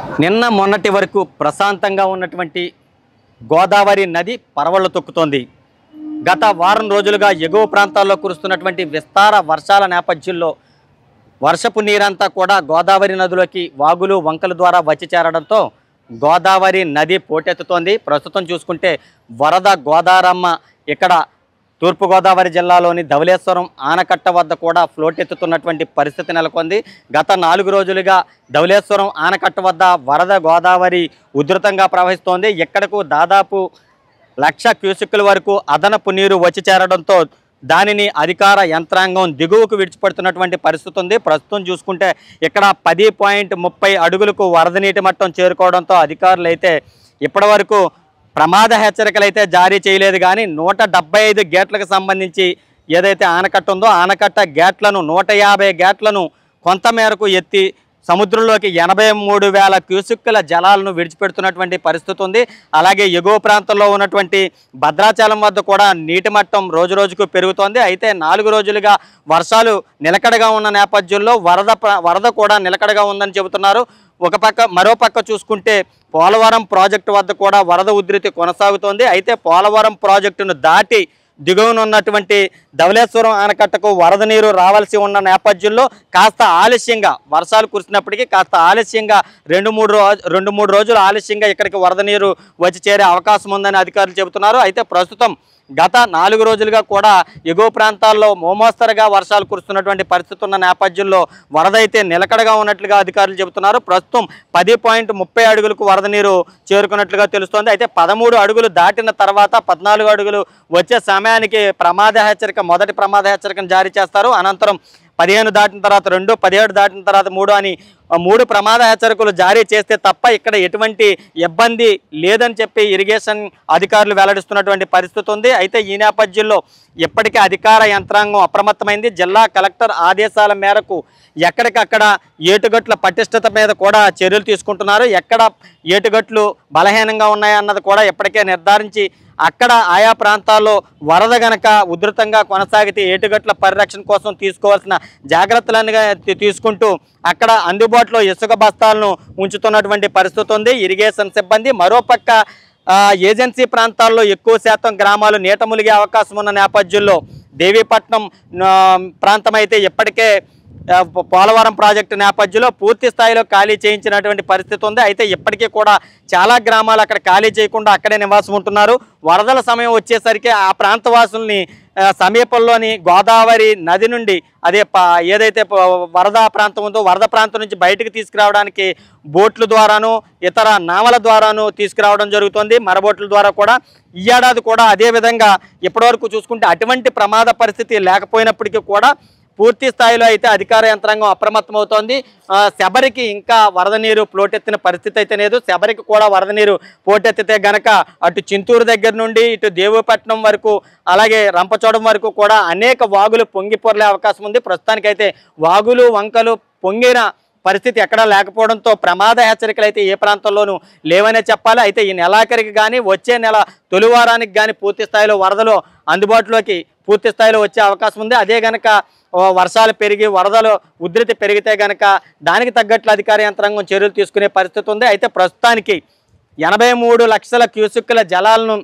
నిన్న మొన్నటి వరకు ప్రశాంతంగా ఉన్నటువంటి గోదావరి నది పరవళ్ళు తొక్కుతోంది గత వారం రోజులుగా ఎగువ ప్రాంతాల్లో కురుస్తున్నటువంటి విస్తార వర్షాల నేపథ్యంలో వర్షపు నీరంతా కూడా గోదావరి నదిలోకి వాగులు వంకల ద్వారా వచ్చి చేరడంతో గోదావరి నది పోటెత్తుతోంది ప్రస్తుతం చూసుకుంటే వరద గోదారమ్మ ఇక్కడ తూర్పుగోదావరి జిల్లాలోని ధవళేశ్వరం ఆనకట్ట వద్ద కూడా ఫ్లోట్ ఎత్తుతున్నటువంటి పరిస్థితి నెలకొంది గత నాలుగు రోజులుగా ధవళేశ్వరం ఆనకట్ట వద్ద వరద గోదావరి ఉధృతంగా ప్రవహిస్తోంది ఎక్కడకు దాదాపు లక్ష క్యూసెక్కుల వరకు అదనపు నీరు వచ్చి చేరడంతో దానిని అధికార యంత్రాంగం దిగువకు విడిచిపెడుతున్నటువంటి పరిస్థితి ఉంది ప్రస్తుతం చూసుకుంటే ఇక్కడ పది పాయింట్ ముప్పై అడుగులకు వరద నీటి మట్టం చేరుకోవడంతో అధికారులు అయితే ఇప్పటివరకు ప్రమాద హెచ్చరికలు అయితే జారీ చేయలేదు కానీ నూట డెబ్బై ఐదు గేట్లకు సంబంధించి ఏదైతే ఆనకట్ట ఉందో ఆనకట్ట గేట్లను నూట యాభై గేట్లను కొంత మేరకు ఎత్తి సముద్రంలోకి ఎనభై మూడు వేల క్యూసెక్కుల జలాలను విడిచిపెడుతున్నటువంటి పరిస్థితి ఉంది అలాగే ఎగువ ప్రాంతంలో ఉన్నటువంటి భద్రాచలం వద్ద కూడా నీటి మట్టం రోజు రోజుకు పెరుగుతోంది అయితే నాలుగు రోజులుగా వర్షాలు నిలకడగా ఉన్న నేపథ్యంలో వరద ప్ర- వరద కూడా నిలకడగా ఉందని చెబుతున్నారు ఒక పక్క మరో పక్క చూసుకుంటే పోలవరం ప్రాజెక్టు వద్ద కూడా వరద ఉధృతి కొనసాగుతోంది అయితే పోలవరం ప్రాజెక్టును దాటి దిగువన ఉన్నటువంటి ధవళేశ్వరం ఆనకట్టకు వరద నీరు రావాల్సి ఉన్న నేపథ్యంలో కాస్త ఆలస్యంగా వర్షాలు కురిసినప్పటికీ కాస్త ఆలస్యంగా రెండు మూడు రోజు రెండు మూడు రోజులు ఆలస్యంగా ఇక్కడికి వరద నీరు వచ్చి చేరే అవకాశం ఉందని అధికారులు చెబుతున్నారు అయితే ప్రస్తుతం గత నాలుగు రోజులుగా కూడా ఎగువ ప్రాంతాల్లో మోమోస్తరుగా వర్షాలు కురుస్తున్నటువంటి పరిస్థితి ఉన్న నేపథ్యంలో వరద అయితే నిలకడగా ఉన్నట్లుగా అధికారులు చెబుతున్నారు ప్రస్తుతం పది పాయింట్ ముప్పై అడుగులకు వరద నీరు చేరుకున్నట్లుగా తెలుస్తోంది అయితే పదమూడు అడుగులు దాటిన తర్వాత పద్నాలుగు అడుగులు వచ్చే సమయానికి ప్రమాద హెచ్చరిక మొదటి ప్రమాద హెచ్చరికను జారీ చేస్తారు అనంతరం పదిహేను దాటిన తర్వాత రెండు పదిహేడు దాటిన తర్వాత మూడు అని ఆ మూడు ప్రమాద హెచ్చరికలు జారీ చేస్తే తప్ప ఇక్కడ ఎటువంటి ఇబ్బంది లేదని చెప్పి ఇరిగేషన్ అధికారులు వెల్లడిస్తున్నటువంటి పరిస్థితి ఉంది అయితే ఈ నేపథ్యంలో ఇప్పటికే అధికార యంత్రాంగం అప్రమత్తమైంది జిల్లా కలెక్టర్ ఆదేశాల మేరకు ఎక్కడికక్కడ ఏటుగట్ల పటిష్టత మీద కూడా చర్యలు తీసుకుంటున్నారు ఎక్కడ ఏటుగట్లు బలహీనంగా ఉన్నాయన్నది కూడా ఇప్పటికే నిర్ధారించి అక్కడ ఆయా ప్రాంతాల్లో వరద గనక ఉధృతంగా కొనసాగితే ఏటుగట్ల పరిరక్షణ కోసం తీసుకోవాల్సిన జాగ్రత్తలను తీ- తీసుకుంటూ అక్కడ అందుబాటులో ఇసుక బస్తాలను ఉంచుతున్నటువంటి పరిస్థితి ఉంది ఇరిగేషన్ సిబ్బంది మరోపక్క ఆ, ఏజెన్సీ ప్రాంతాల్లో ఎక్కువ శాతం గ్రామాలు నీట మునిగే అవకాశం ఉన్న నేపథ్యంలో దేవీపట్నం ఆ, ప్రాంతం అయితే ఇప్పటికే ఆ, పో- పోలవరం ప్రాజెక్టు నేపథ్యంలో పూర్తి స్థాయిలో ఖాళీ చేయించినటువంటి పరిస్థితి ఉంది అయితే ఇప్పటికీ కూడా చాలా గ్రామాలు అక్కడ ఖాళీ చేయకుండా అక్కడే నివాసం ఉంటున్నారు వరదల సమయం వచ్చేసరికి ఆ ప్రాంత వాసుల్ని ఆ, సమీపంలోని గోదావరి నది నుండి అదే ప- ఏదైతే ప- వరద ప్రాంతం ఉందో వరద ప్రాంతం నుంచి బయటకు తీసుకురావడానికి బోట్ల ద్వారాను ఇతర నావల ద్వారాను తీసుకురావడం జరుగుతుంది మరబోట్ల ద్వారా కూడా ఈ ఏడాది కూడా అదే విధంగా ఇప్పటివరకు చూసుకుంటే అటువంటి ప్రమాద పరిస్థితి లేకపోయినప్పటికీ కూడా పూర్తి స్థాయిలో అయితే అధికార యంత్రాంగం అప్రమత్తమవుతోంది ఆ, శబరికి ఇంకా వరద నీరు ప్లోటెత్తిన పరిస్థితి అయితే లేదు శబరికి కూడా వరద నీరు పోటెత్తితే గనక అటు చింతూరు దగ్గర నుండి ఇటు దేవపట్నం వరకు అలాగే రంపచోడం వరకు కూడా అనేక వాగులు పొంగి పొరలే అవకాశం ఉంది ప్రస్తుతానికైతే వాగులు వంకలు పొంగిన పరిస్థితి ఎక్కడా లేకపోవడంతో ప్రమాద హెచ్చరికలు అయితే ఏ ప్రాంతంలోనూ లేవనే చెప్పాలి అయితే ఈ నెలాఖరికి కానీ వచ్చే నెల తొలి వారానికి కానీ పూర్తి స్థాయిలో వరదలు అందుబాటులోకి పూర్తి స్థాయిలో వచ్చే అవకాశం ఉంది అదే గనక ఓ, వర్షాలు పెరిగి వరదలు ఉధృతి పెరిగితే గనక దానికి తగ్గట్లు అధికార యంత్రాంగం చర్యలు తీసుకునే పరిస్థితి ఉంది అయితే ప్రస్తుతానికి ఎనభై మూడు లక్షల క్యూసెక్కుల జలాలను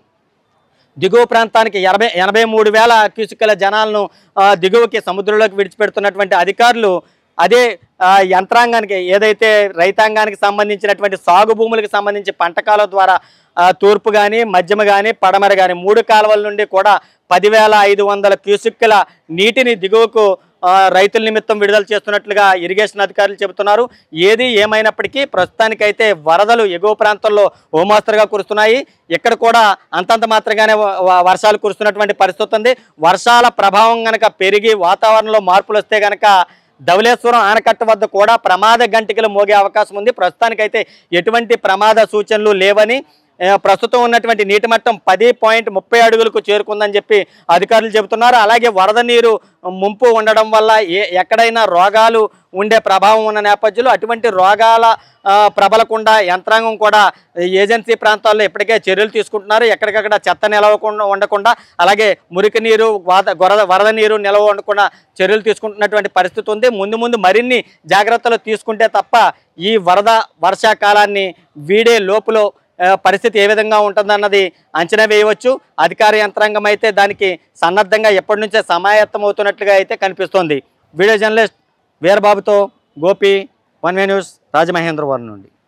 దిగువ ప్రాంతానికి ఎనభై ఎనభై మూడు వేల క్యూసికల జనాలను ఆ, దిగువకి సముద్రంలోకి విడిచిపెడుతున్నటువంటి అధికారులు అదే ఆ, యంత్రాంగానికి ఏదైతే రైతాంగానికి సంబంధించినటువంటి సాగు భూములకు సంబంధించి పంటకాల ద్వారా ఆ, తూర్పు కానీ మధ్యమ కానీ పడమర కానీ మూడు కాలువల నుండి కూడా పదివేల ఐదు వందల క్యూసిక్కుల నీటిని దిగువకు ఆ, రైతుల నిమిత్తం విడుదల చేస్తున్నట్లుగా ఇరిగేషన్ అధికారులు చెబుతున్నారు ఏది ఏమైనప్పటికీ ప్రస్తుతానికైతే వరదలు ఎగువ ప్రాంతంలో ఓమాస్తరుగా కురుస్తున్నాయి ఇక్కడ కూడా అంతంత మాత్రంగానే వ- వ- వర్షాలు కురుస్తున్నటువంటి పరిస్థితి ఉంది వర్షాల ప్రభావం గనక పెరిగి వాతావరణంలో మార్పులు వస్తే గనక ధవళేశ్వరం ఆనకట్ట వద్ద కూడా ప్రమాద గంటికలు మోగే అవకాశం ఉంది ప్రస్తుతానికైతే ఎటువంటి ప్రమాద సూచనలు లేవని ఆ, ప్రస్తుతం ఉన్నటువంటి నీటి మట్టం పది పాయింట్ ముప్పై అడుగులకు చేరుకుందని చెప్పి అధికారులు చెబుతున్నారు అలాగే వరద నీరు ముంపు ఉండడం వల్ల ఏ ఎక్కడైనా రోగాలు ఉండే ప్రభావం ఉన్న నేపథ్యంలో అటువంటి రోగాల ఆ, ప్రబలకుండా యంత్రాంగం కూడా ఏజెన్సీ ప్రాంతాల్లో ఇప్పటికే చర్యలు తీసుకుంటున్నారు ఎక్కడికక్కడ చెత్త నిలవకుండా ఉండకుండా అలాగే మురికి నీరు వాద వరద వరద నీరు నిలవ ఉండకుండా చర్యలు తీసుకుంటున్నటువంటి పరిస్థితి ఉంది ముందు ముందు మరిన్ని జాగ్రత్తలు తీసుకుంటే తప్ప ఈ వరద వర్షాకాలాన్ని వీడే లోపులో ఆ, పరిస్థితి ఏ విధంగా ఉంటుందన్నది అంచనా వేయవచ్చు అధికార యంత్రాంగం అయితే దానికి సన్నద్ధంగా ఎప్పటి నుంచే సమాయత్తం అవుతున్నట్లుగా అయితే కనిపిస్తోంది వీడియో జర్నలిస్ట్ వీరబాబుతో Gopi one way news Rajamahendravaram నుండి